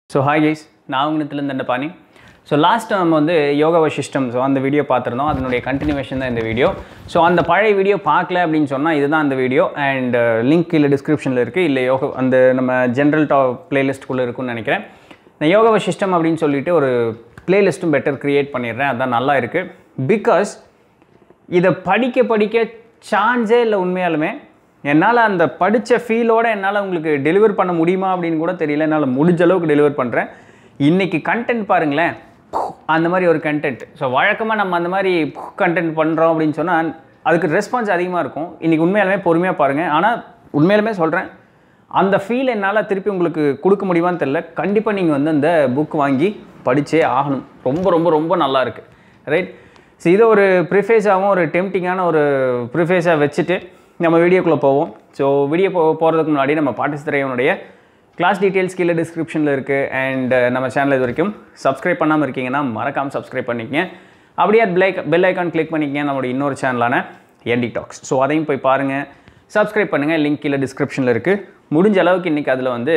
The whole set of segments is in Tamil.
ஸோ ஹாய் கைஸ் நான் உங்கத்திலேருந்து இந்த பாணி ஸோ லாஸ்ட் நம்ம வந்து யோகா வசிஷ்டம் ஸோ அந்த வீடியோ பார்த்துருந்தோம் அதனுடைய கண்டினியூவேஷன் தான் இந்த வீடியோ ஸோ அந்த பழைய வீடியோ பார்க்கல அப்படின்னு சொன்னால் இதுதான் அந்த வீடியோ அண்ட் லிங்க் இல்லை டிஸ்கிரிப்ஷனில் இருக்குது இல்லை யோகா அந்த நம்ம ஜென்ரல் டா பிளேலிஸ்ட்டுக்குள்ளே இருக்கும்னு நினைக்கிறேன் நான் யோகா வசிஷ்டம் அப்படின்னு சொல்லிட்டு ஒரு பிளேலிஸ்ட்டும் பெட்டர் க்ரியேட் பண்ணிடுறேன் அதான் நல்லா இருக்குது பிகாஸ் இதை படிக்க படிக்க சான்ஸே இல்லை உண்மையாலுமே என்னால் அந்த படித்த ஃபீலோடு என்னால் உங்களுக்கு டெலிவர் பண்ண முடியுமா அப்படின்னு கூட தெரியல என்னால் முடிஞ்ச அளவுக்கு டெலிவர் பண்ணுறேன் இன்றைக்கி கண்டென்ட் பாருங்களேன் அந்த மாதிரி ஒரு கண்டென்ட் ஸோ வழக்கமாக நம்ம அந்த மாதிரி கண்டென்ட் பண்ணுறோம் அப்படின்னு சொன்னால் அதுக்கு ரெஸ்பான்ஸ் அதிகமாக இருக்கும் இன்றைக்கி உண்மையாலுமே பொறுமையாக பாருங்கள் ஆனால் உண்மையாலுமே சொல்கிறேன் அந்த ஃபீல் என்னால் திருப்பி உங்களுக்கு கொடுக்க முடியுமான்னு தெரில கண்டிப்பாக நீங்கள் வந்து அந்த புக் வாங்கி படித்தே ஆகணும் ரொம்ப ரொம்ப ரொம்ப நல்லா இருக்குது ரைட் ஸோ இதை ஒரு ப்ரிஃபேஸாகவும் ஒரு டெம்டிங்கான ஒரு ப்ரிஃபேஸாக வச்சுட்டு நம்ம வீடியோக்குள்ளே போவோம் ஸோ வீடியோ போ போகிறதுக்கு முன்னாடி நம்ம பாட்டிஸ்திரையனுடைய கிளாஸ் டீட்டெயில்ஸ் கீழே டிஸ்கிரிப்ஷனில் இருக்குது அண்ட் நம்ம சேனல் இது வரைக்கும் சப்ஸ்கிரைப் பண்ணாமல் இருக்கீங்கன்னா மறக்காமல் சப்ஸ்கிரைப் பண்ணிக்கங்க அப்படியே அது பிளேக் பெல் ஐக்கான் கிளிக் பண்ணிக்கங்க நம்மளோட இன்னொரு சேனலான என்டி டாக்ஸ் ஸோ அதையும் போய் பாருங்கள் சப்ஸ்கிரைப் பண்ணுங்கள் லிங்க் கீழே டிஸ்கிரிப்ஷனில் இருக்குது முடிஞ்ச அளவுக்கு இன்றைக்கி அதில் வந்து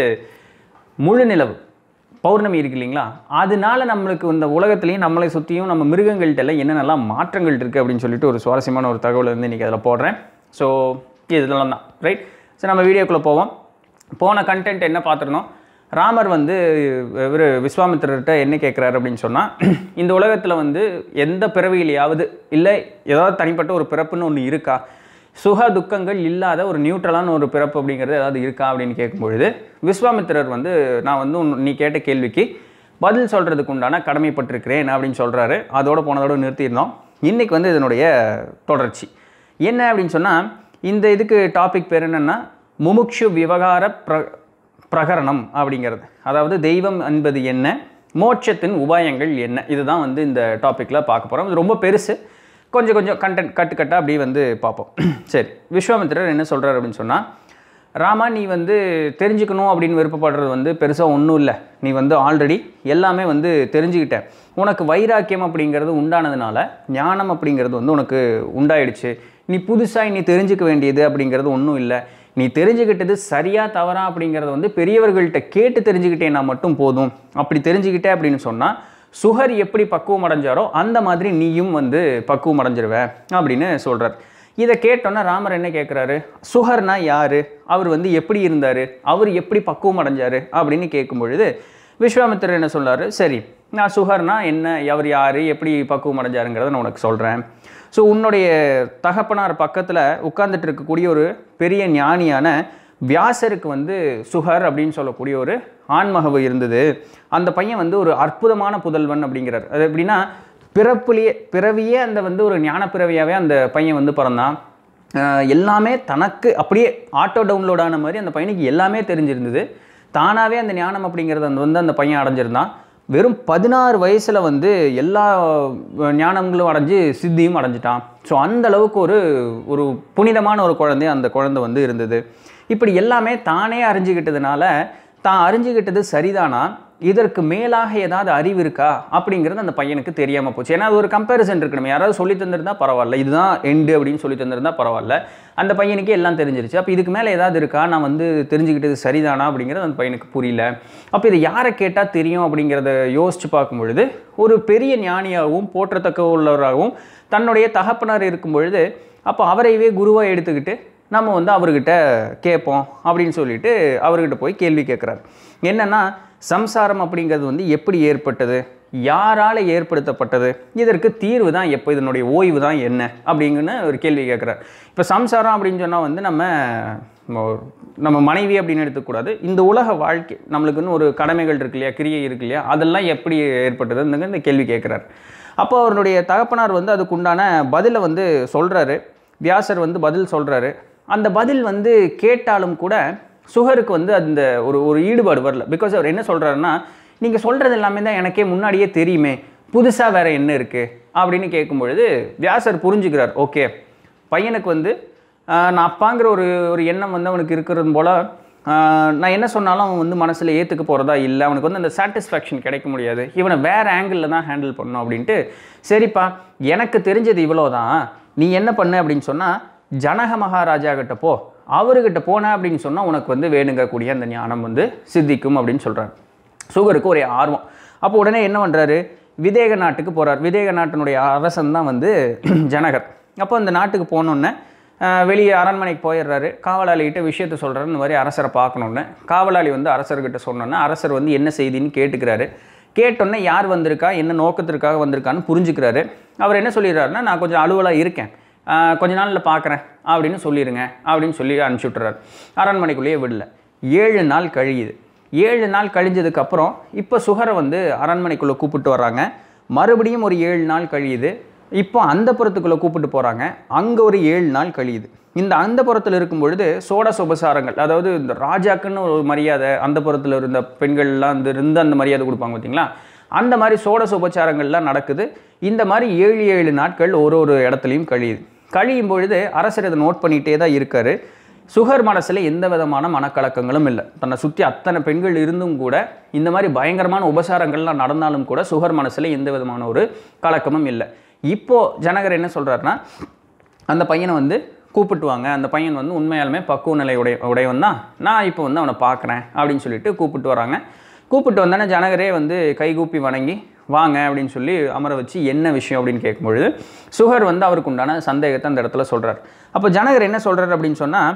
முழு நிலவு பௌர்ணமி இருக்கு இல்லைங்களா அதனால நம்மளுக்கு இந்த உலகத்துலேயும் நம்மளை சுற்றியும் நம்ம மிருகங்கள்ட்ட எல்லாம் என்னென்னலாம் மாற்றங்கள் இருக்குது அப்படின்னு சொல்லிட்டு ஒரு சுவாரஸ்யமான ஒரு தகவல் வந்து இன்றைக்கி அதில் போடுறேன் ஸோ இதெல்லாம் தான் ரைட் ஸோ நம்ம வீடியோக்குள்ளே போவோம் போன கண்டென்ட் என்ன பார்த்துருந்தோம் ராமர் வந்து இவர் விஸ்வாமித்திரர்கிட்ட என்ன கேட்குறாரு அப்படின்னு சொன்னால் இந்த உலகத்தில் வந்து எந்த பிறவியிலையாவது இல்லை ஏதாவது தனிப்பட்ட ஒரு பிறப்புன்னு ஒன்று இருக்கா சுக துக்கங்கள் இல்லாத ஒரு நியூட்ரலான ஒரு பிறப்பு அப்படிங்கிறது ஏதாவது இருக்கா அப்படின்னு கேட்கும்பொழுது விஸ்வாமித்திரர் வந்து நான் வந்து உன் நீ கேட்ட கேள்விக்கு பதில் சொல்கிறதுக்கு உண்டான கடமைப்பட்டிருக்கிறேன் அப்படின்னு சொல்கிறாரு அதோட போனதோட நிறுத்தியிருந்தோம் இன்றைக்கி வந்து இதனுடைய தொடர்ச்சி என்ன அப்படின்னு சொன்னால் இந்த இதுக்கு டாபிக் பேர் என்னென்னா முமுக்ஷு விவகார பிர பிரகரணம் அப்படிங்கிறது அதாவது தெய்வம் என்பது என்ன மோட்சத்தின் உபாயங்கள் என்ன இதுதான் வந்து இந்த டாப்பிக்கில் பார்க்க போகிறோம் இது ரொம்ப பெருசு கொஞ்சம் கொஞ்சம் கண்டென்ட் கட்டு கட்டாக அப்படியே வந்து பார்ப்போம் சரி விஸ்வாமித்திரர் என்ன சொல்கிறார் அப்படின்னு சொன்னால் ராமா நீ வந்து தெரிஞ்சுக்கணும் அப்படின்னு விருப்பப்படுறது வந்து பெருசாக ஒன்றும் இல்லை நீ வந்து ஆல்ரெடி எல்லாமே வந்து தெரிஞ்சுக்கிட்ட உனக்கு வைராக்கியம் அப்படிங்கிறது உண்டானதுனால ஞானம் அப்படிங்கிறது வந்து உனக்கு உண்டாயிடுச்சு நீ புதுசாக நீ தெரிஞ்சுக்க வேண்டியது அப்படிங்கிறது ஒன்றும் இல்லை நீ தெரிஞ்சுக்கிட்டது சரியா தவறா அப்படிங்கிறத வந்து பெரியவர்கள்ட்ட கேட்டு தெரிஞ்சுக்கிட்டேன்னா மட்டும் போதும் அப்படி தெரிஞ்சுக்கிட்டே அப்படின்னு சொன்னால் சுகர் எப்படி பக்குவம் அடைஞ்சாரோ அந்த மாதிரி நீயும் வந்து பக்குவம் அடைஞ்சிருவ அப்படின்னு சொல்கிறார் இதை கேட்டோன்னா ராமர் என்ன கேட்குறாரு சுகர்னா யார் அவர் வந்து எப்படி இருந்தார் அவர் எப்படி பக்குவம் அடைஞ்சார் அப்படின்னு கேட்கும் பொழுது விஸ்வாமித்திரர் என்ன சொல்றாரு சரி நான் சுகர்னா என்ன அவர் யார் எப்படி பக்குவம் அடைஞ்சாருங்கிறத நான் உனக்கு சொல்கிறேன் ஸோ உன்னுடைய தகப்பனார் பக்கத்தில் உட்கார்ந்துட்டு இருக்கக்கூடிய ஒரு பெரிய ஞானியான வியாசருக்கு வந்து சுகர் அப்படின்னு சொல்லக்கூடிய ஒரு ஆண்மகவு இருந்தது அந்த பையன் வந்து ஒரு அற்புதமான புதல்வன் அப்படிங்கிறார் அது எப்படின்னா பிறப்புலேயே பிறவியே அந்த வந்து ஒரு ஞான பிறவியாகவே அந்த பையன் வந்து பிறந்தான் ஆஹ் எல்லாமே தனக்கு அப்படியே ஆட்டோ டவுன்லோட் ஆன மாதிரி அந்த பையனுக்கு எல்லாமே தெரிஞ்சிருந்தது தானாகவே அந்த ஞானம் அப்படிங்கிறத அந்த வந்து அந்த பையன் அடைஞ்சிருந்தான் வெறும் பதினாறு வயசில் வந்து எல்லா ஞானங்களும் அடைஞ்சு சித்தியும் அடைஞ்சிட்டான் ஸோ அந்த அளவுக்கு ஒரு ஒரு புனிதமான ஒரு குழந்தை அந்த குழந்தை வந்து இருந்தது இப்படி எல்லாமே தானே அறிஞ்சுக்கிட்டதுனால தான் அறிஞ்சுக்கிட்டது சரிதானா இதற்கு மேலாக ஏதாவது அறிவு இருக்கா அப்படிங்கிறது அந்த பையனுக்கு தெரியாமல் போச்சு ஏன்னா அது ஒரு கம்பேரிசன் இருக்கணும் யாராவது சொல்லி தந்திருந்தா பரவாயில்ல இதுதான் எண்டு அப்படின்னு சொல்லி தந்திருந்தா பரவாயில்ல அந்த பையனுக்கு எல்லாம் தெரிஞ்சிருச்சு அப்போ இதுக்கு மேலே ஏதாவது இருக்கா நான் வந்து தெரிஞ்சுக்கிட்டது சரிதானா அப்படிங்கிறது அந்த பையனுக்கு புரியல அப்போ இதை யாரை கேட்டால் தெரியும் அப்படிங்கிறத யோசிச்சு பார்க்கும் பொழுது ஒரு பெரிய ஞானியாகவும் போற்றத்தக்க உள்ளவராகவும் தன்னுடைய தகப்பனார் இருக்கும் பொழுது அப்போ அவரையவே குருவாக எடுத்துக்கிட்டு நம்ம வந்து அவர்கிட்ட கேட்போம் அப்படின்னு சொல்லிட்டு அவர்கிட்ட போய் கேள்வி கேட்குறாரு என்னென்னா சம்சாரம் அப்படிங்கிறது வந்து எப்படி ஏற்பட்டது யாரால் ஏற்படுத்தப்பட்டது இதற்கு தீர்வு தான் எப்போ இதனுடைய ஓய்வு தான் என்ன அப்படிங்கன்னு ஒரு கேள்வி கேட்குறாரு இப்போ சம்சாரம் அப்படின்னு சொன்னால் வந்து நம்ம நம்ம மனைவி அப்படின்னு எடுத்துக்கூடாது இந்த உலக வாழ்க்கை நம்மளுக்குன்னு ஒரு கடமைகள் இருக்கு இல்லையா கிரியை இருக்கு இல்லையா அதெல்லாம் எப்படி ஏற்பட்டதுன்னு இந்த கேள்வி கேட்குறாரு அப்போ அவருடைய தகப்பனார் வந்து அதுக்குண்டான பதிலை வந்து சொல்கிறாரு வியாசர் வந்து பதில் சொல்கிறாரு அந்த பதில் வந்து கேட்டாலும் கூட சுகருக்கு வந்து அந்த ஒரு ஒரு ஈடுபாடு வரல பிகாஸ் அவர் என்ன சொல்கிறாருன்னா நீங்கள் சொல்கிறது எல்லாமே தான் எனக்கே முன்னாடியே தெரியுமே புதுசாக வேறு என்ன இருக்குது அப்படின்னு கேட்கும் பொழுது வியாசர் புரிஞ்சுக்கிறார் ஓகே பையனுக்கு வந்து ஆஹ், நான் அப்பாங்கிற ஒரு ஒரு எண்ணம் வந்து அவனுக்கு இருக்கிறது போல் நான் என்ன சொன்னாலும் அவன் வந்து மனசில் ஏற்றுக்க போகிறதா இல்லை அவனுக்கு வந்து அந்த சாட்டிஸ்ஃபேக்ஷன் கிடைக்க முடியாது இவனை வேறு ஆங்கிளில் தான் ஹேண்டில் பண்ணணும் அப்படின்ட்டு சரிப்பா எனக்கு தெரிஞ்சது இவ்வளோ தான் நீ என்ன பண்ணு அப்படின்னு சொன்னால் ஜனக மகாராஜா கிட்ட போ அவர்கிட்ட போன அப்படின்னு சொன்னால் உனக்கு வந்து வேணுங்கக்கூடிய அந்த ஞானம் வந்து சித்திக்கும் அப்படின்னு சொல்கிறார் சுகருக்கு ஒரே ஆர்வம் அப்போ உடனே என்ன பண்ணுறாரு விதேக நாட்டுக்கு போகிறார் விதேக நாட்டினுடைய அரசன் தான் வந்து ஜனகர் அப்போ அந்த நாட்டுக்கு போனோன்னே வெளியே அரண்மனைக்கு போயிடுறாரு காவலாளிகிட்ட விஷயத்த சொல்கிறாரு இந்த மாதிரி அரசரை பார்க்கணுன்னு காவலாளி வந்து அரசர்கிட்ட சொன்னோன்னே அரசர் வந்து என்ன செய்தின்னு கேட்டுக்கிறாரு கேட்டோன்னே யார் வந்திருக்கா என்ன நோக்கத்திற்காக வந்திருக்கான்னு புரிஞ்சுக்கிறாரு அவர் என்ன சொல்லிடுறாருன்னா நான் கொஞ்சம் அலுவலாக இருக்கேன் ஆஹ் கொஞ்ச நாளில் பார்க்குறேன் அப்படின்னு சொல்லிடுங்க அப்படின்னு சொல்லி அனுப்பிச்சி விட்டுறாரு அரண்மனைக்குள்ளேயே விடல ஏழு நாள் கழியுது ஏழு நாள் கழிஞ்சதுக்கப்புறம் இப்போ சுகரை வந்து அரண்மனைக்குள்ளே கூப்பிட்டு வர்றாங்க மறுபடியும் ஒரு ஏழு நாள் கழியுது இப்போ அந்த புறத்துக்குள்ளே கூப்பிட்டு போகிறாங்க அங்கே ஒரு ஏழு நாள் கழியுது இந்த அந்த புறத்தில் இருக்கும் பொழுது சோட சுபசாரங்கள் அதாவது இந்த ராஜாக்குன்னு ஒரு மரியாதை அந்த புறத்தில் இருந்த பெண்கள்லாம் இந்த இருந்து அந்த மரியாதை கொடுப்பாங்க பார்த்தீங்களா அந்த மாதிரி சோட சுபச்சாரங்கள்லாம் நடக்குது இந்த மாதிரி ஏழு ஏழு நாட்கள் ஒரு ஒரு இடத்துலையும் கழியுது கழியும் பொழுது அரசர் இதை நோட் பண்ணிகிட்டே தான் இருக்காரு சுகர் மனசில் எந்த விதமான மனக்கலக்கங்களும் இல்லை தன்னை சுற்றி அத்தனை பெண்கள் இருந்தும் கூட இந்த மாதிரி பயங்கரமான உபசாரங்கள்லாம் நடந்தாலும் கூட சுகர் மனசில் எந்த விதமான ஒரு கலக்கமும் இல்லை இப்போது ஜனகர் என்ன சொல்கிறாருன்னா அந்த பையனை வந்து கூப்பிட்டு வாங்க அந்த பையன் வந்து உண்மையாலுமே பக்குவ நிலை உடைய உடையவன் தான் நான் இப்போ வந்து அவனை பார்க்குறேன் அப்படின்னு சொல்லிட்டு கூப்பிட்டு வராங்க கூப்பிட்டு வந்தோன்னே ஜனகரே வந்து கைகூப்பி வணங்கி வாங்க அப்படின்னு சொல்லி அமர வச்சு என்ன விஷயம் அப்படின்னு கேட்கும்பொழுது சுகர் வந்து அவருக்கு உண்டான சந்தேகத்தை அந்த இடத்துல சொல்கிறார் அப்போ ஜனகர் என்ன சொல்கிறார் அப்படின்னு சொன்னால்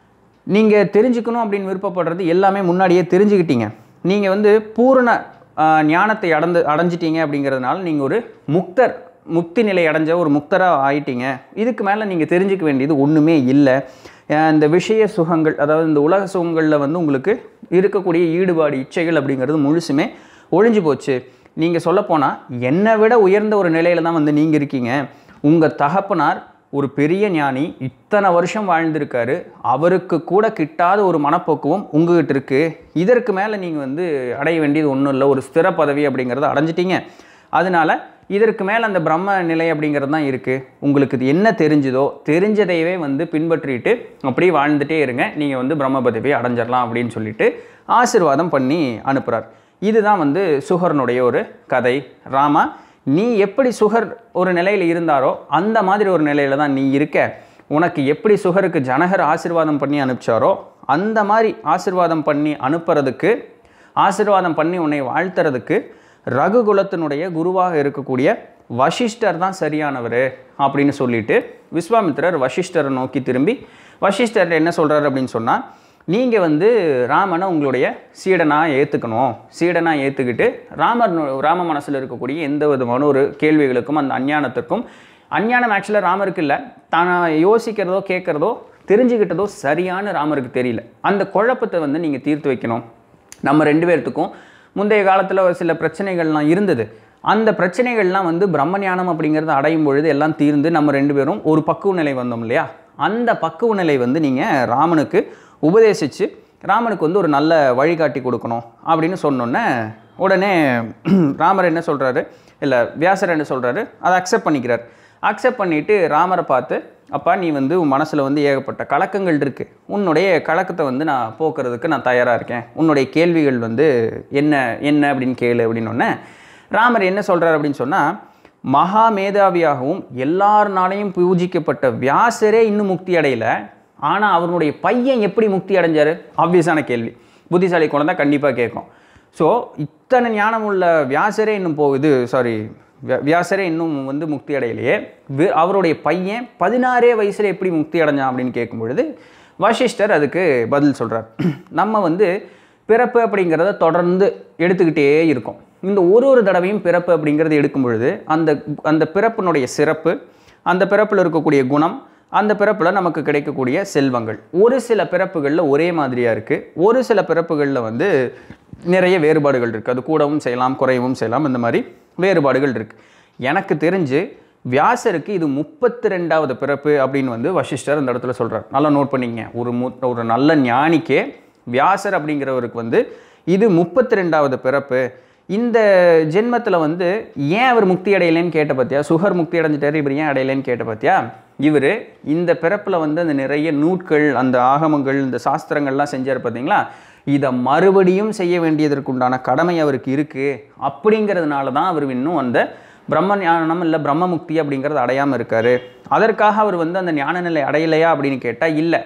நீங்கள் தெரிஞ்சுக்கணும் அப்படின்னு விருப்பப்படுறது எல்லாமே முன்னாடியே தெரிஞ்சுக்கிட்டீங்க நீங்கள் வந்து பூரண ஆஹ், ஞானத்தை அடைந்து அடைஞ்சிட்டீங்க அப்படிங்கிறதுனால நீங்கள் ஒரு முக்தர் முக்தி நிலை அடைஞ்ச ஒரு முக்தராக ஆயிட்டீங்க இதுக்கு மேலே நீங்கள் தெரிஞ்சுக்க வேண்டியது ஒன்றுமே இல்லை ஆஹ், இந்த விஷய சுகங்கள் அதாவது இந்த உலக சுகங்களில் வந்து உங்களுக்கு இருக்கக்கூடிய ஈடுபாடு இச்சைகள் அப்படிங்கிறது முழுசுமே ஒழிஞ்சு போச்சு நீங்கள் சொல்லப்போனால் என்னை விட உயர்ந்த ஒரு நிலையில தான் வந்து நீங்கள் இருக்கீங்க உங்கள் தகப்பனார் ஒரு பெரிய ஞானி இத்தனை வருஷம் வாழ்ந்திருக்காரு அவருக்கு கூட கிட்டாத ஒரு மனப்போக்குவம் உங்ககிட்ட இருக்கு இதற்கு மேலே நீங்கள் வந்து அடைய வேண்டியது ஒன்றும் இல்லை ஒரு ஸ்திர பதவி அப்படிங்கிறத அடைஞ்சிட்டீங்க அதனால இதற்கு மேலே அந்த பிரம்ம நிலை அப்படிங்கிறது தான் இருக்குது உங்களுக்கு இது என்ன தெரிஞ்சுதோ தெரிஞ்சதையவே வந்து பின்பற்றிட்டு அப்படியே வாழ்ந்துட்டே இருங்க நீங்கள் வந்து பிரம்ம பதவியை அடைஞ்சிடலாம் அப்படின்னு சொல்லிட்டு ஆசீர்வாதம் பண்ணி அனுப்புகிறார் இதுதான் வந்து சுகரனுடைய ஒரு கதை ராமா நீ எப்படி சுகர் ஒரு நிலையில் இருந்தாரோ அந்த மாதிரி ஒரு நிலையில தான் நீ இருக்க உனக்கு எப்படி சுகருக்கு ஜனகர் ஆசீர்வாதம் பண்ணி அனுப்பிச்சாரோ அந்த மாதிரி ஆசீர்வாதம் பண்ணி அனுப்புறதுக்கு ஆசீர்வாதம் பண்ணி உன்னை வாழ்த்துறதுக்கு ரகுகுலத்தினுடைய குருவாக இருக்கக்கூடிய வசிஷ்டர் தான் சரியானவர் அப்படின்னு சொல்லிட்டு விஸ்வாமித்திரர் வசிஷ்டரை நோக்கி திரும்பி வசிஷ்டர் என்ன சொல்கிறார் அப்படின்னு சொன்னால் நீங்கள் வந்து ராமனை உங்களுடைய சீடனாக ஏற்றுக்கணும் சீடனாக ஏற்றுக்கிட்டு ராமர் நு- ராம மனசில் இருக்கக்கூடிய எந்த விதமான ஒரு கேள்விகளுக்கும் அந்த அஞ்ஞானத்துக்கும் அஞ்ஞானம் ஆக்சுவலாக ராமருக்கு இல்லை தான் யோசிக்கிறதோ கேட்குறதோ தெரிஞ்சுக்கிட்டதோ சரியான ராமருக்கு தெரியல அந்த குழப்பத்தை வந்து நீங்கள் தீர்த்து வைக்கணும் நம்ம ரெண்டு பேர்த்துக்கும் முந்தைய காலத்தில் ஒரு சில பிரச்சனைகள்லாம் இருந்தது அந்த பிரச்சனைகள்லாம் வந்து பிரம்ம ஞானம் அப்படிங்கிறத அடையும் பொழுது எல்லாம் தீர்ந்து நம்ம ரெண்டு பேரும் ஒரு பக்குவ நிலை வந்தோம் இல்லையா அந்த பக்குவ நிலை வந்து நீங்கள் ராமனுக்கு உபதேசித்து ராமனுக்கு வந்து ஒரு நல்ல வழிகாட்டி கொடுக்கணும் அப்படின்னு சொன்னோன்னே உடனே ராமர் என்ன சொல்கிறாரு இல்லை வியாசர் என்ன சொல்கிறாரு அதை அக்செப்ட் பண்ணிக்கிறார் அக்செப்ட் பண்ணிவிட்டு ராமரை பார்த்து அப்பா நீ வந்து உன் மனசில் வந்து ஏகப்பட்ட கலக்கங்கள் இருக்குது உன்னுடைய கலக்கத்தை வந்து நான் போக்குறதுக்கு நான் தயாராக இருக்கேன் உன்னுடைய கேள்விகள் வந்து என்ன என்ன அப்படின்னு கேளு அப்படின்னோடனே ராமர் என்ன சொல்கிறார் அப்படின்னு சொன்னால் மகா மேதாவியாகவும் எல்லாருனாலையும் பூஜிக்கப்பட்ட வியாசரே இன்னும் முக்தி அடையல ஆனால் அவருடைய பையன் எப்படி முக்தி அடைஞ்சாரு ஆப்வியஸான கேள்வி புத்திசாலி குழந்தை கண்டிப்பாக கேட்கும் ஸோ இத்தனை ஞானம் உள்ள வியாசரே இன்னும் போகுது சாரி வியாசரே இன்னும் வந்து முக்தி அடையலையே வி- அவருடைய பையன் பதினாறே வயசில் எப்படி முக்தி அடைஞ்சான் அப்படின்னு கேட்கும் பொழுது வசிஷ்டர் அதுக்கு பதில் சொல்கிறார் நம்ம வந்து பிறப்பு அப்படிங்கிறத தொடர்ந்து எடுத்துக்கிட்டே இருக்கோம் இந்த ஒரு ஒரு தடவையும் பிறப்பு அப்படிங்கிறது எடுக்கும் பொழுது அந்த அந்த பிறப்பினுடைய சிறப்பு அந்த பிறப்பில் இருக்கக்கூடிய குணம் அந்த பிறப்பில் நமக்கு கிடைக்கக்கூடிய செல்வங்கள் ஒரு சில பிறப்புகளில் ஒரே மாதிரியாக இருக்குது ஒரு சில பிறப்புகளில் வந்து நிறைய வேறுபாடுகள் இருக்குது அது கூடவும் செய்யலாம் குறையவும் செய்யலாம் இந்த மாதிரி வேறுபாடுகள் இருக்குது எனக்கு தெரிஞ்சு வியாசருக்கு இது முப்பத்தி ரெண்டாவது பிறப்பு அப்படின்னு வந்து வசிஷ்டர் அந்த இடத்துல சொல்கிறார் நல்லா நோட் பண்ணிக்கங்க ஒரு மு ஒரு நல்ல ஞானிக்கே வியாசர் அப்படிங்கிறவருக்கு வந்து இது முப்பத்தி ரெண்டாவது பிறப்பு இந்த ஜென்மத்தில் வந்து ஏன் அவர் முக்தி அடையலைன்னு கேட்ட பார்த்தியா சுகர் முக்தி அடைஞ்சிட்டாரு இவர் ஏன் அடையலைன்னு கேட்ட பார்த்தியா இவர் இந்த பிறப்பில் வந்து அந்த நிறைய நூட்கள் அந்த ஆகமங்கள் இந்த சாஸ்திரங்கள்லாம் செஞ்சார் பார்த்தீங்களா இதை மறுபடியும் செய்ய வேண்டியதற்குண்டான கடமை அவருக்கு இருக்குது அப்படிங்கிறதுனால தான் அவர் இன்னும் அந்த பிரம்ம ஞானம் இல்லை பிரம்ம முக்தி அப்படிங்கிறது அடையாமல் இருக்காரு அதற்காக அவர் வந்து அந்த ஞான நிலை அடையலையா அப்படின்னு கேட்டால் இல்லை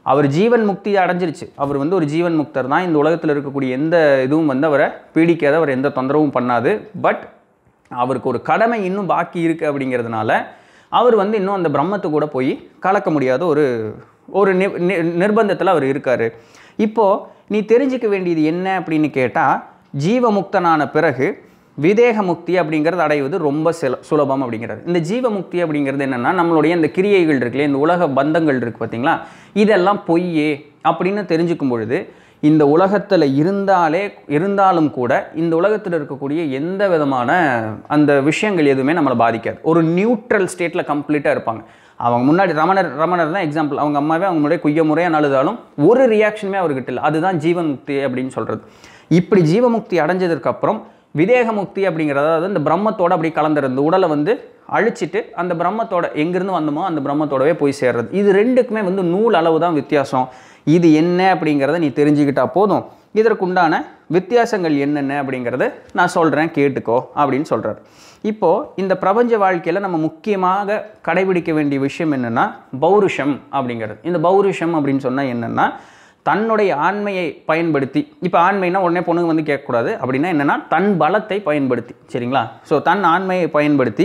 அவர் ஜீவன் முக்தி அடைஞ்சிருச்சு அவர் வந்து ஒரு ஜீவன் முக்தர் தான் இந்த உலகத்தில் இருக்கக்கூடிய எந்த இதுவும் வந்து அவரை பீடிக்காத அவர் எந்த தொந்தரவும் பண்ணாது பட் அவருக்கு ஒரு கடமை இன்னும் பாக்கி இருக்குது அப்படிங்கிறதுனால அவர் வந்து இன்னும் அந்த பிரம்மத்து கூட போய் கலக்க முடியாத ஒரு ஒரு நி நி- நிர்பந்தத்தில் அவர் இருக்கார் இப்போது நீ தெரிஞ்சுக்க வேண்டியது என்ன அப்படின்னு கேட்டால் ஜீவமுக்தனான பிறகு விதேக முக்தி அப்படிங்கிறது அடைவது ரொம்ப சில சுலபம் அப்படிங்கிறது இந்த ஜீவமுக்தி அப்படிங்கிறது என்னென்னா நம்மளுடைய இந்த கிரியைகள் இருக்குல்லையே இந்த உலக பந்தங்கள் இருக்குது பார்த்தீங்களா இதெல்லாம் பொய்யே அப்படின்னு தெரிஞ்சுக்கும் பொழுது இந்த உலகத்தில் இருந்தாலே இருந்தாலும் கூட இந்த உலகத்தில் இருக்கக்கூடிய எந்த விதமான அந்த விஷயங்கள் எதுவுமே நம்மளை பாதிக்காது ஒரு நியூட்ரல் ஸ்டேட்டில் கம்ப்ளீட்டாக இருப்பாங்க அவங்க முன்னாடி ரமணர் ரமணர் தான் எக்ஸாம்பிள் அவங்க அம்மாவே அவங்க முன்னாடி குய்ய முறையாக அழுதாலும் ஒரு ரியாக்ஷனுமே அவர்கிட்ட இல்லை அதுதான் ஜீவன் முக்தி அப்படின்னு சொல்கிறது இப்படி ஜீவமுக்தி அடைஞ்சதுக்கப்புறம் விதேக முக்தி அப்படிங்கிறது அதாவது இந்த பிரம்மத்தோட அப்படி கலந்துறது இந்த உடலை வந்து அழிச்சிட்டு அந்த பிரம்மத்தோட எங்கேருந்து வந்தோமோ அந்த பிரம்மத்தோடவே போய் சேர்றது இது ரெண்டுக்குமே வந்து நூல் அளவு தான் வித்தியாசம் இது என்ன அப்படிங்கிறத நீ தெரிஞ்சுக்கிட்டா போதும் இதற்குண்டான வித்தியாசங்கள் என்னென்ன அப்படிங்கிறத நான் சொல்கிறேன் கேட்டுக்கோ அப்படின்னு சொல்கிறார் இப்போது இந்த பிரபஞ்ச வாழ்க்கையில் நம்ம முக்கியமாக கடைபிடிக்க வேண்டிய விஷயம் என்னென்னா பௌருஷம் அப்படிங்கிறது இந்த பௌருஷம் அப்படின்னு சொன்னால் என்னென்னா தன்னுடைய ஆண்மையை பயன்படுத்தி இப்போ ஆண்மைனா உடனே பொண்ணுங்க வந்து கேட்கக்கூடாது அப்படின்னா என்னென்னா தன் பலத்தை பயன்படுத்தி சரிங்களா ஸோ தன் ஆண்மையை பயன்படுத்தி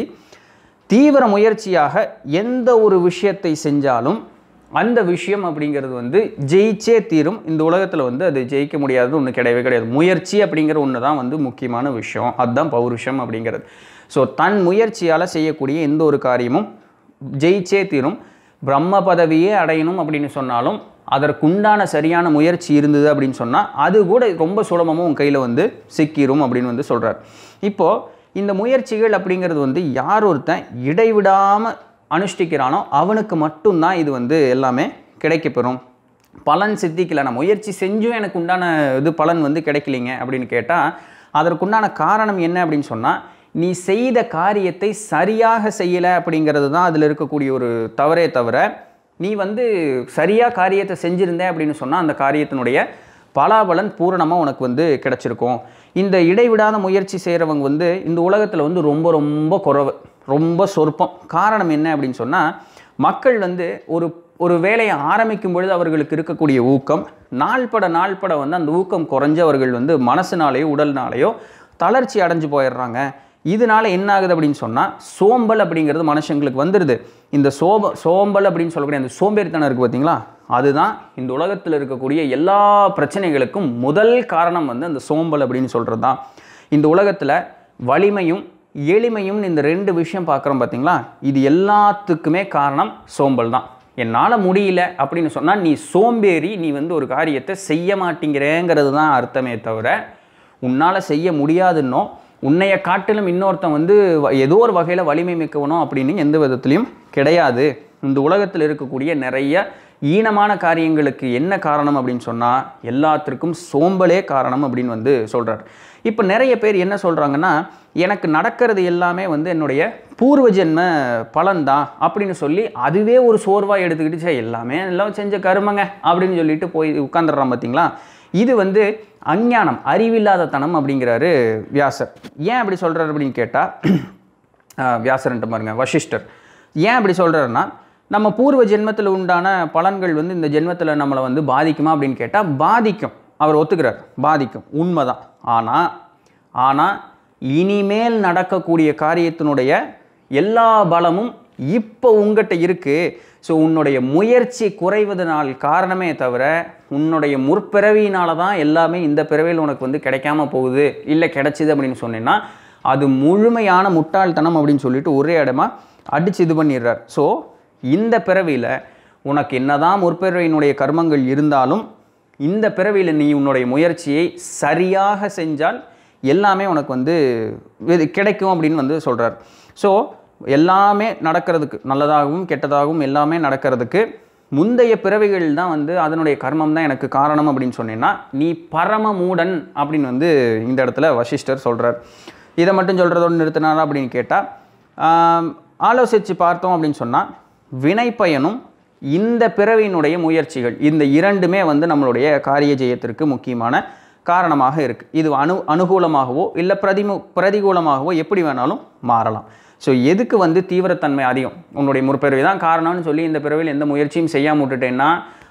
தீவிர முயற்சியாக எந்த ஒரு விஷயத்தை செஞ்சாலும் அந்த விஷயம் அப்படிங்கிறது வந்து ஜெயிச்சே தீரும் இந்த உலகத்தில் வந்து அது ஜெயிக்க முடியாதது ஒன்று கிடையவே கிடையாது முயற்சி அப்படிங்கிற ஒன்று தான் வந்து முக்கியமான விஷயம் அதுதான் பௌருஷம் அப்படிங்கிறது ஸோ தன் முயற்சியால் செய்யக்கூடிய எந்த ஒரு காரியமும் ஜெயிச்சே தீரும் பிரம்ம பதவியே அடையணும் அப்படின்னு சொன்னாலும் அதற்குண்டான சரியான முயற்சி இருந்தது அப்படின்னு சொன்னால் அது கூட ரொம்ப சுலபமாக உன் கையில் வந்து சிக்கிரும் அப்படின்னு வந்து சொல்கிறார் இப்போது இந்த முயற்சிகள் அப்படிங்கிறது வந்து யார் ஒருத்தன் இடைவிடாமல் அனுஷ்டிக்கிறானோ அவனுக்கு மட்டும்தான் இது வந்து எல்லாமே கிடைக்கப்பெறும் பலன் சித்திக்கல நான் முயற்சி செஞ்சும் எனக்கு உண்டான இது பலன் வந்து கிடைக்கலிங்க அப்படின்னு கேட்டால் அதற்குண்டான காரணம் என்ன அப்படின்னு சொன்னால் நீ செய்த காரியத்தை சரியாக செய்யலை அப்படிங்கிறது தான் அதில் இருக்கக்கூடிய ஒரு தவறே தவிர நீ வந்து சரியாக காரியத்தை செஞ்சுருந்த அப்படின்னு சொன்னால் அந்த காரியத்தினுடைய பலாபலன் பூரணமாக உனக்கு வந்து கிடச்சிருக்கும் இந்த இடைவிடாத முயற்சி செய்கிறவங்க வந்து இந்த உலகத்தில் வந்து ரொம்ப ரொம்ப குறைவு ரொம்ப சொற்பம் காரணம் என்ன அப்படின்னு சொன்னால் மக்கள் வந்து ஒரு ஒரு வேலையை ஆரம்பிக்கும் பொழுது அவர்களுக்கு இருக்கக்கூடிய ஊக்கம் நாள்பட நாள்பட வந்து அந்த ஊக்கம் குறைஞ்சு அவர்கள் வந்து மனசுனாலேயோ உடல்னாலேயோ தளர்ச்சி அடைஞ்சு போயிடுறாங்க இதனால என்ன ஆகுது அப்படின்னு சொன்னால் சோம்பல் அப்படிங்கிறது மனுஷங்களுக்கு வந்துடுது இந்த சோப சோம்பல் அப்படின்னு சொல்லக்கூடிய அந்த சோம்பேறித்தனம் இருக்குது பார்த்தீங்களா அதுதான் இந்த உலகத்தில் இருக்கக்கூடிய எல்லா பிரச்சனைகளுக்கும் முதல் காரணம் வந்து அந்த சோம்பல் அப்படின்னு சொல்கிறது தான் இந்த உலகத்தில் வலிமையும் எளிமையும் இந்த ரெண்டு விஷயம் பார்க்குறோம் பார்த்தீங்களா இது எல்லாத்துக்குமே காரணம் சோம்பல் தான் என்னால் முடியல அப்படின்னு சொன்னால் நீ சோம்பேறி நீ வந்து ஒரு காரியத்தை செய்ய மாட்டேங்கிறேங்கிறது தான் அர்த்தமே தவிர உன்னால் செய்ய முடியாதுன்னோ உன்னைய காட்டிலும் இன்னொருத்தன் வந்து வ- ஏதோ ஒரு வகையில் வலிமை மிக்கவனோ அப்படின்னு எந்த விதத்துலையும் கிடையாது இந்த உலகத்தில் இருக்கக்கூடிய நிறைய ஈனமான காரியங்களுக்கு என்ன காரணம் அப்படின்னு சொன்னால் எல்லாத்திற்கும் சோம்பலே காரணம் அப்படின்னு வந்து சொல்கிறார் இப்போ நிறைய பேர் என்ன சொல்கிறாங்கன்னா எனக்கு நடக்கிறது எல்லாமே வந்து என்னுடைய பூர்வ ஜென்ம பலன்தான் அப்படின்னு சொல்லி அதுவே ஒரு சோர்வாக எடுத்துக்கிட்டு "சே, எல்லாமே எல்லாம் செஞ்ச கருமங்க அப்படின்னு சொல்லிட்டு போய் உட்காந்துடுறான் பார்த்தீங்களா இது வந்து அஞ்ஞானம் அறிவில்லாதத்தனம் அப்படிங்கிறாரு வியாசர் ஏன் அப்படி சொல்கிறார் அப்படின்னு கேட்டால் வியாசர்ன்ட்டு பாருங்க வசிஷ்டர் ஏன் அப்படி சொல்கிறாருன்னா நம்ம பூர்வ ஜென்மத்தில் உண்டான பலன்கள் வந்து இந்த ஜென்மத்தில் நம்மளை வந்து பாதிக்குமா அப்படின்னு கேட்டால் பாதிக்கும் அவர் ஒத்துக்கிறார் பாதிக்கும் உண்மைதான் ஆனால் ஆனால் இனிமேல் நடக்கக்கூடிய காரியத்தினுடைய எல்லா பலமும் இப்போ உங்ககிட்ட இருக்குது ஸோ உன்னுடைய முயற்சி குறைவதனால் காரணமே தவிர உன்னுடைய முற்பிறவியினால தான் எல்லாமே இந்த பிறவியில் உனக்கு வந்து கிடைக்காம போகுது இல்லை கிடைச்சிது அப்படின்னு சொன்னீங்கன்னா அது முழுமையான முட்டாள்தனம் அப்படின்னு சொல்லிட்டு ஒரே இடமா அடிச்சு இது பண்ணிடுறார் ஸோ இந்த பிறவியில் உனக்கு என்னதான் முற்பிறவியினுடைய கர்மங்கள் இருந்தாலும் இந்த பிறவியில் நீ உன்னுடைய முயற்சியை சரியாக செஞ்சால் எல்லாமே உனக்கு வந்து இது கிடைக்கும் அப்படின்னு வந்து சொல்கிறார் ஸோ எல்லாமே நடக்கிறதுக்கு நல்லதாகவும் கெட்டதாகவும் எல்லாமே நடக்கிறதுக்கு முந்தைய பிறவிகள் தான் வந்து அதனுடைய கர்மம் தான் எனக்கு காரணம் அப்படின்னு சொன்னீங்கன்னா நீ பரம மூடன் அப்படின்னு வந்து இந்த இடத்துல வசிஷ்டர் சொல்கிறார் இதை மட்டும் சொல்கிறதோடு நிறுத்தினாரா அப்படின்னு கேட்டால் ஆலோசித்து பார்த்தோம் அப்படின்னு சொன்னால் வினைப்பயனும் இந்த பிறவியினுடைய முயற்சிகள் இந்த இரண்டுமே வந்து நம்மளுடைய காரிய ஜெயத்திற்கு முக்கியமான காரணமாக இருக்குது இது அனு அனுகூலமாகவோ இல்லை பிரதிமு பிரதிகூலமாகவோ எப்படி வேணாலும் மாறலாம் ஸோ எதுக்கு வந்து தீவிரத்தன்மை அதிகம் உன்னுடைய முற்பிறவி தான் காரணம்னு சொல்லி இந்த பிறவியில் எந்த முயற்சியும் செய்யாம விட்டுட்டேன்னா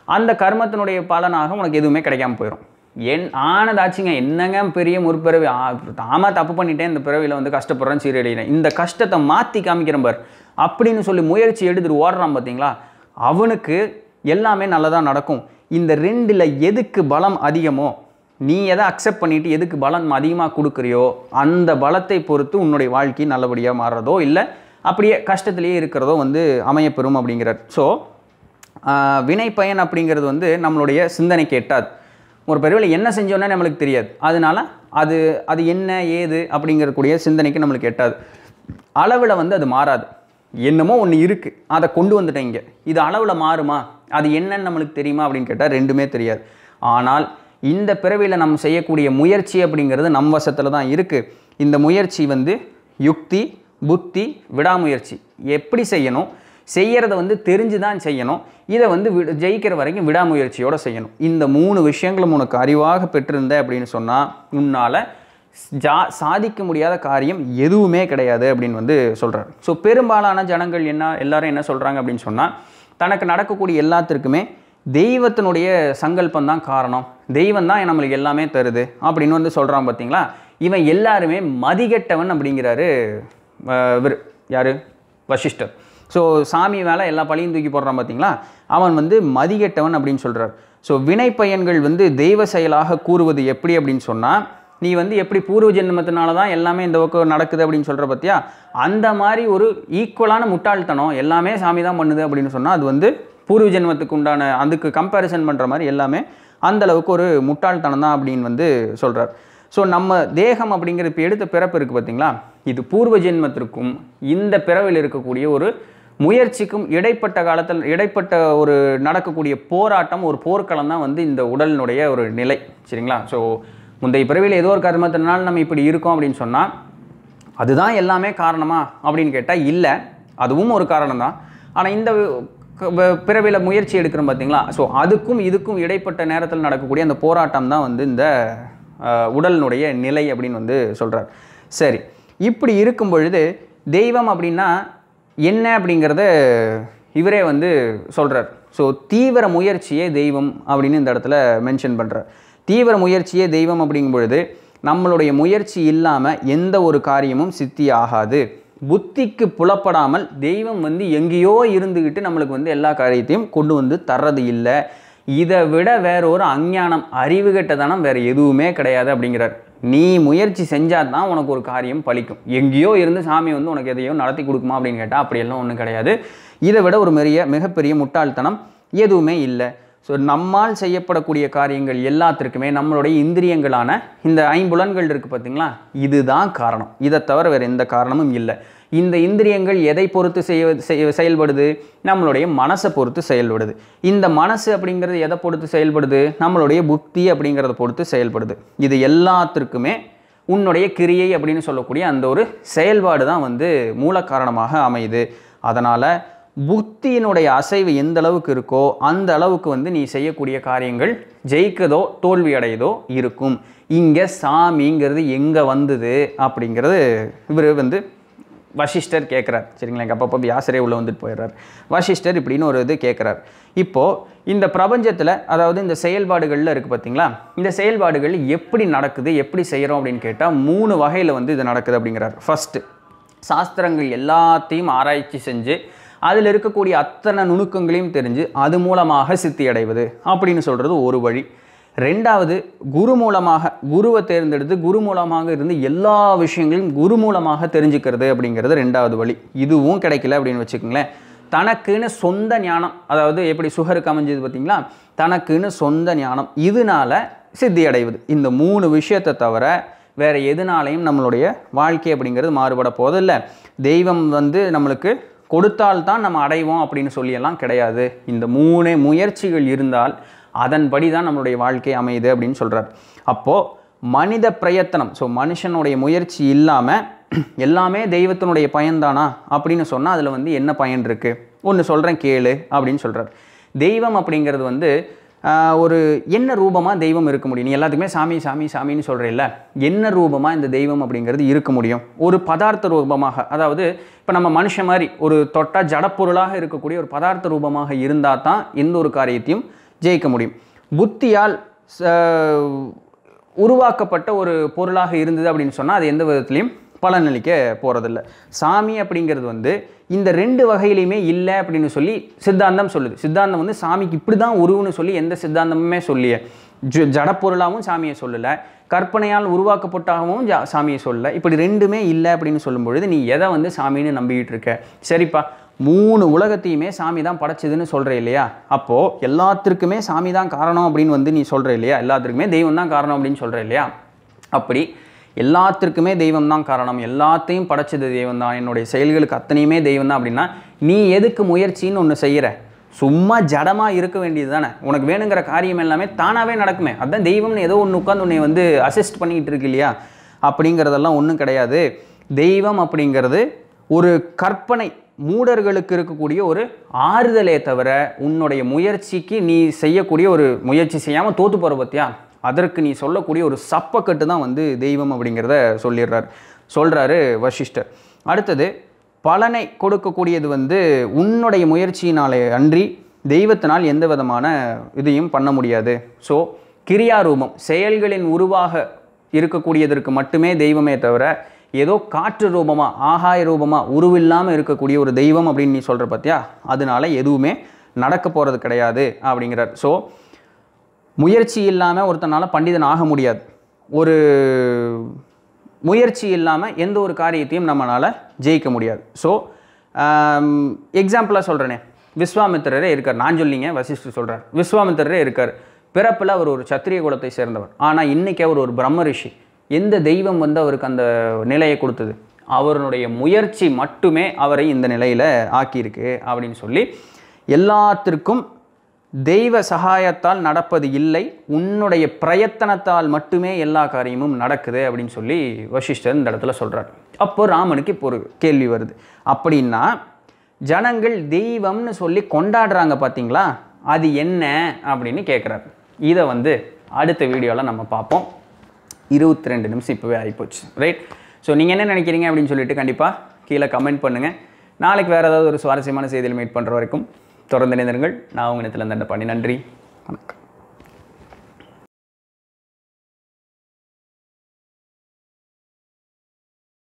அந்த கர்மத்தினுடைய பலனாக உனக்கு எதுவுமே கிடைக்காம போயிடும் என் ஆனதாச்சுங்க என்னங்க பெரிய முற்பிறவி ஆமா தப்பு பண்ணிட்டேன் இந்த பிறவியில் வந்து கஷ்டப்படுறேன் சீரழிகிறேன் இந்த கஷ்டத்தை மாற்றி காமிக்கிறேன் பார் அப்படின்னு சொல்லி முயற்சி எடுத்துட்டு ஓடுறான் பார்த்தீங்களா அவனுக்கு எல்லாமே நல்லதாக நடக்கும் இந்த ரெண்டில் எதுக்கு பலம் அதிகமோ நீ எதை அக்செப்ட் பண்ணிட்டு எதுக்கு பலம் அதிகமாக கொடுக்குறியோ அந்த பலத்தை பொறுத்து உன்னுடைய வாழ்க்கை நல்லபடியாக மாறுறதோ இல்லை அப்படியே கஷ்டத்திலேயே இருக்கிறதோ வந்து அமையப்பெறும் அப்படிங்கிறார் ஸோ வினை பயன் அப்படிங்கிறது வந்து நம்மளுடைய சிந்தனைக்கு எட்டாது ஒரு பிரிவில் என்ன செஞ்சோன்னே நம்மளுக்கு தெரியாது அதனால அது அது என்ன ஏது அப்படிங்கிறக்கூடிய சிந்தனைக்கு நம்மளுக்கு எட்டாது அளவில் வந்து அது மாறாது என்னமோ ஒன்று இருக்குது அதை கொண்டு வந்துட்டேன் இங்கே இது அளவில் மாறுமா அது என்னன்னு நம்மளுக்கு தெரியுமா அப்படின்னு கேட்டால் ரெண்டுமே தெரியாது ஆனால் இந்த பிறவியில் நம்ம செய்யக்கூடிய முயற்சி அப்படிங்கிறது நம் வசத்தில் தான் இருக்குது இந்த முயற்சி வந்து யுக்தி புத்தி விடாமுயற்சி எப்படி செய்யணும் செய்யறத வந்து தெரிஞ்சு தான் செய்யணும் இதை வந்து வி- ஜெயிக்கிற வரைக்கும் விடாமுயற்சியோட செய்யணும் இந்த மூணு விஷயங்களும் உனக்கு அறிவாக பெற்றிருந்த அப்படின்னு சொன்னால் உன்னால் ஜா சாதிக்க முடியாத காரியம் எதுவுமே கிடையாது அப்படின்னு வந்து சொல்கிறார் ஸோ பெரும்பாலான ஜனங்கள் என்ன எல்லாரும் என்ன சொல்கிறாங்க அப்படின்னு சொன்னால் தனக்கு நடக்கக்கூடிய எல்லாத்திற்குமே தெய்வத்தினுடைய சங்கல்பம் தான் காரணம் தெய்வம் தான் நம்மளுக்கு எல்லாமே தருது அப்படின்னு வந்து சொல்கிறான் பார்த்தீங்களா இவன் எல்லாருமே மதிகெட்டவன் அப்படிங்கிறாரு அஹ், இவர் யார் வசிஷ்டர் ஸோ சாமி மேலே எல்லா பழியும் தூக்கி போடுறான் பார்த்தீங்களா அவன் வந்து மதிகெட்டவன் அப்படின்னு சொல்கிறார் ஸோ வினை பயன்கள் வந்து தெய்வ செயலாக கூறுவது எப்படி அப்படின்னு சொன்னால் நீ வந்து எப்படி பூர்வ ஜென்மத்தினால தான் எல்லாமே இந்த பக்கம் நடக்குது அப்படின்னு சொல்கிற பத்தியா அந்த மாதிரி ஒரு ஈக்குவலான முட்டாள்தனம் எல்லாமே சாமி தான் பண்ணுது அப்படின்னு சொன்னால் அது வந்து பூர்வ ஜென்மத்துக்கு உண்டான அதுக்கு கம்பேரிசன் பண்ணுற மாதிரி எல்லாமே அந்த அளவுக்கு ஒரு முட்டாள்தனம் தான் அப்படின்னு வந்து சொல்கிறார் ஸோ நம்ம தேகம் அப்படிங்கிற இப்போ எடுத்த பிறப்பு இருக்குது பார்த்தீங்களா இது பூர்வ ஜென்மத்திற்கும் இந்த பிறவில் இருக்கக்கூடிய ஒரு முயற்சிக்கும் இடைப்பட்ட காலத்தில் இடைப்பட்ட ஒரு நடக்கக்கூடிய போராட்டம் ஒரு போர்க்களம் தான் வந்து இந்த உடலினுடைய ஒரு நிலை சரிங்களா ஸோ முந்தைய பிறவியில் ஏதோ ஒரு கர்மத்தினால நம்ம இப்படி இருக்கோம் அப்படின்னு சொன்னால் அதுதான் எல்லாமே காரணமா அப்படின்னு கேட்டால் இல்லை அதுவும் ஒரு காரணம் தான் ஆனால் இந்த பிறவியில் முயற்சி எடுக்கிறோம் பார்த்தீங்களா ஸோ அதுக்கும் இதுக்கும் இடைப்பட்ட நேரத்தில் நடக்கக்கூடிய அந்த போராட்டம் தான் வந்து இந்த அஹ், உடலினுடைய நிலை அப்படின்னு வந்து சொல்கிறார் சரி இப்படி இருக்கும் பொழுது தெய்வம் அப்படின்னா என்ன அப்படிங்கிறத இவரே வந்து சொல்கிறார் ஸோ தீவிர முயற்சியே தெய்வம் அப்படின்னு இந்த இடத்துல மென்ஷன் பண்ணுறார் தீவிர முயற்சியே தெய்வம் அப்படிங்கும் பொழுது நம்மளுடைய முயற்சி இல்லாமல் எந்த ஒரு காரியமும் சித்தி ஆகாது புத்திக்கு புலப்படாமல் தெய்வம் வந்து எங்கேயோ இருந்துக்கிட்டு நம்மளுக்கு வந்து எல்லா காரியத்தையும் கொண்டு வந்து தர்றது இல்லை இதை விட வேற ஒரு அஞ்ஞானம் அறிவு கெட்டதனம் வேற எதுவுமே கிடையாது அப்படிங்கிறார் நீ முயற்சி செஞ்சால் தான் உனக்கு ஒரு காரியம் பலிக்கும் எங்கேயோ இருந்து சாமி வந்து உனக்கு எதையோ நடத்தி கொடுக்குமா அப்படின்னு கேட்டால் அப்படியெல்லாம் ஒன்றும் கிடையாது இதை விட ஒரு பெரிய மிகப்பெரிய முட்டாள்தனம் எதுவுமே இல்லை ஸோ நம்மால் செய்யப்படக்கூடிய காரியங்கள் எல்லாத்திற்குமே நம்மளுடைய இந்திரியங்களான இந்த ஐம்புலன்கள் இருக்குது பார்த்தீங்களா இதுதான் காரணம் இதை தவிர வேறு எந்த காரணமும் இல்லை இந்த இந்திரியங்கள் எதை பொறுத்து செய்ய செய்ய- செயல்படுது நம்மளுடைய மனசை பொறுத்து செயல்படுது இந்த மனசு அப்படிங்கிறது எதை பொறுத்து செயல்படுது நம்மளுடைய புத்தி அப்படிங்கிறத பொறுத்து செயல்படுது இது எல்லாத்திற்குமே உன்னுடைய கிரியை அப்படின்னு சொல்லக்கூடிய அந்த ஒரு செயல்பாடு தான் வந்து மூல காரணமாக அமையுது அதனால் புத்தியினுடைய அசைவு எந்த அளவுக்கு இருக்கோ அந்த அளவுக்கு வந்து நீ செய்யக்கூடிய காரியங்கள் ஜெயிக்கதோ தோல்வி அடையதோ இருக்கும் இங்கே சாமிங்கிறது எங்கே வந்தது அப்படிங்கிறது இவர் வந்து வசிஷ்டர் கேட்குறார் சரிங்களா எங்கள் அப்பப்போ வியாசரே உள்ளே வந்துட்டு போயிடுறார் வசிஷ்டர் இப்படின்னு ஒரு இது கேட்குறார் இப்போது இந்த பிரபஞ்சத்தில் அதாவது இந்த செயல்பாடுகளில் இருக்குது பார்த்தீங்களா இந்த செயல்பாடுகள் எப்படி நடக்குது எப்படி செய்கிறோம் அப்படின்னு கேட்டால் மூணு வகையில் வந்து இது நடக்குது அப்படிங்கிறார் ஃபஸ்ட்டு சாஸ்திரங்கள் எல்லாத்தையும் ஆராய்ச்சி செஞ்சு அதில் இருக்கக்கூடிய அத்தனை நுணுக்கங்களையும் தெரிஞ்சு அது மூலமாக சித்தி அடைவது அப்படின்னு சொல்கிறது ஒரு வழி ரெண்டாவது குரு மூலமாக குருவை தேர்ந்தெடுத்து குரு மூலமாக இருந்து எல்லா விஷயங்களையும் குரு மூலமாக தெரிஞ்சுக்கிறது அப்படிங்கிறது ரெண்டாவது வழி இதுவும் கிடைக்கல அப்படின்னு வச்சுக்கோங்களேன் தனக்குன்னு சொந்த ஞானம் அதாவது எப்படி சுகருக்கு அமைஞ்சது பார்த்தீங்களா தனக்குன்னு சொந்த ஞானம் இதனால சித்தி அடைவது இந்த மூணு விஷயத்தை தவிர வேற எதுனாலையும் நம்மளுடைய வாழ்க்கை அப்படிங்கிறது மாறுபட போதில்லை தெய்வம் வந்து நம்மளுக்கு கொடுத்தால்தான் நம்ம அடைவோம் அப்படின்னு சொல்லியெல்லாம் கிடையாது இந்த மூணு முயற்சிகள் இருந்தால் அதன்படி தான் நம்மளுடைய வாழ்க்கை அமையுது அப்படின்னு சொல்கிறார் அப்போது மனித பிரயத்தனம் ஸோ மனுஷனுடைய முயற்சி இல்லாமல் எல்லாமே தெய்வத்தினுடைய பயன்தானா அப்படின்னு சொன்னால் அதில் வந்து என்ன பயன் இருக்குது ஒன்று சொல்கிறேன் கேளு அப்படின்னு சொல்கிறார் தெய்வம் அப்படிங்கிறது வந்து ஆஹ், ஒரு என்ன ரூபமாக தெய்வம் இருக்க முடியும் நீ எல்லாத்துக்குமே சாமி சாமி சாமின்னு சொல்கிறீல்ல என்ன ரூபமாக இந்த தெய்வம் அப்படிங்கிறது இருக்க முடியும் ஒரு பதார்த்த ரூபமாக அதாவது இப்போ நம்ம மனுஷன் மாதிரி ஒரு தொட்டா ஜடப்பொருளாக இருக்கக்கூடிய ஒரு பதார்த்த ரூபமாக இருந்தால் தான் எந்த ஒரு காரியத்தையும் ஜெயிக்க முடியும் புத்தியால் ச- உருவாக்கப்பட்ட ஒரு பொருளாக இருந்தது அப்படின்னு சொன்னால் அது எந்த விதத்துலையும் பலனளிக்க போகிறதில்ல சாமி அப்படிங்கிறது வந்து இந்த ரெண்டு வகையிலையுமே இல்லை அப்படின்னு சொல்லி சித்தாந்தம் சொல்லுது சித்தாந்தம் வந்து சாமிக்கு இப்படி தான் உருவுன்னு சொல்லி எந்த சித்தாந்தமுமே சொல்லிய ஜ ஜடப்பொருளாகவும் சாமியை சொல்லலை கற்பனையால் உருவாக்கப்பட்டாகவும் ஜா சாமியை சொல்லலை இப்படி ரெண்டுமே இல்லை அப்படின்னு சொல்லும் பொழுது நீ எதை வந்து சாமின்னு நம்பிக்கிட்டு இருக்க சரிப்பா மூணு உலகத்தையுமே சாமி தான் படைச்சதுன்னு சொல்கிற இல்லையா அப்போது எல்லாத்திற்குமே சாமி தான் காரணம் அப்படின்னு வந்து நீ சொல்கிற இல்லையா எல்லாத்திற்குமே தெய்வம் தான் காரணம் அப்படின்னு சொல்கிற இல்லையா அப்படி எல்லாத்திற்குமே தெய்வம் தான் காரணம் எல்லாத்தையும் படைச்சது தெய்வம் தான் என்னுடைய செயல்களுக்கு அத்தனையுமே தெய்வம் தான் அப்படின்னா நீ எதுக்கு முயற்சின்னு ஒன்று செய்கிற சும்மா ஜடமாக இருக்க வேண்டியது தானே உனக்கு வேணுங்கிற காரியம் எல்லாமே தானாகவே நடக்குமே அதான் தெய்வம்னு ஏதோ ஒன்று உட்காந்து உன்னை வந்து அசிஸ்ட் பண்ணிக்கிட்டு இருக்கு இல்லையா அப்படிங்கிறதெல்லாம் ஒன்றும் கிடையாது தெய்வம் அப்படிங்கிறது ஒரு கற்பனை மூடர்களுக்கு இருக்கக்கூடிய ஒரு ஆறுதலே தவிர உன்னுடைய முயற்சிக்கு நீ செய்யக்கூடிய ஒரு முயற்சி செய்யாமல் தோத்து போகிற பத்தியா அதற்கு நீ சொல்லக்கூடிய ஒரு சப்பக்கட்டு தான் வந்து தெய்வம் அப்படிங்கிறத சொல்லிடுறார் சொல்கிறாரு வசிஷ்டர் அடுத்தது பலனை கொடுக்கக்கூடியது வந்து உன்னுடைய முயற்சியினாலே அன்றி தெய்வத்தினால் எந்த விதமான இதையும் பண்ண முடியாது ஸோ கிரியாரூபம் செயல்களின் உருவாக இருக்கக்கூடியதற்கு மட்டுமே தெய்வமே தவிர ஏதோ காற்று ரூபமாக ஆகாய ரூபமாக உருவில்லாமல் இருக்கக்கூடிய ஒரு தெய்வம் அப்படின்னு நீ சொல்கிற பார்த்தியா அதனால எதுவுமே நடக்க போகிறது கிடையாது அப்படிங்கிறார் ஸோ முயற்சி இல்லாமல் ஒருத்தனால பண்டிதன் ஆக முடியாது ஒரு முயற்சி இல்லாமல் எந்த ஒரு காரியத்தையும் நம்மளால் ஜெயிக்க முடியாது ஸோ எக்ஸாம்பிளாக சொல்கிறேனே விஸ்வாமித்திரரே இருக்கார் நான் சொல்லிங்க வசிஷ்டர் சொல்கிறார் விஸ்வாமித்திரரே இருக்கார் பிறப்பில் அவர் ஒரு சத்திரிய குலத்தை சேர்ந்தவர் ஆனால் இன்றைக்கி அவர் ஒரு பிரம்ம ரிஷி எந்த தெய்வம் வந்து அவருக்கு அந்த நிலையை கொடுத்தது அவருடைய முயற்சி மட்டுமே அவரை இந்த நிலையில் ஆக்கியிருக்கு அப்படின்னு சொல்லி எல்லாத்திற்கும் தெய்வ சகாயத்தால் நடப்பது இல்லை உன்னுடைய பிரயத்தனத்தால் மட்டுமே எல்லா காரியமும் நடக்குது அப்படின்னு சொல்லி வசிஷ்டர் இந்த இடத்துல சொல்கிறார் அப்போ ராமனுக்கு இப்போ ஒரு கேள்வி வருது அப்படின்னா ஜனங்கள் தெய்வம்னு சொல்லி கொண்டாடுறாங்க பார்த்தீங்களா அது என்ன அப்படின்னு கேட்குறாரு இதை வந்து அடுத்த வீடியோவில் நம்ம பார்ப்போம் இருபத்தி ரெண்டு நிமிஷம் இப்போவே ஆகிப்போச்சு ரைட் ஸோ நீங்கள் என்ன நினைக்கிறீங்க அப்படின்னு சொல்லிட்டு கண்டிப்பாக கீழே கமெண்ட் பண்ணுங்கள் நாளைக்கு வேறு ஏதாவது ஒரு சுவாரஸ்யமான செய்தியில் மீட் பண்ணுற வரைக்கும் தொடர்ந்து இணைந்திருங்கள் நான் உங்கள் நிலத்தில் தண்டை பண்ணி நன்றி வணக்கம்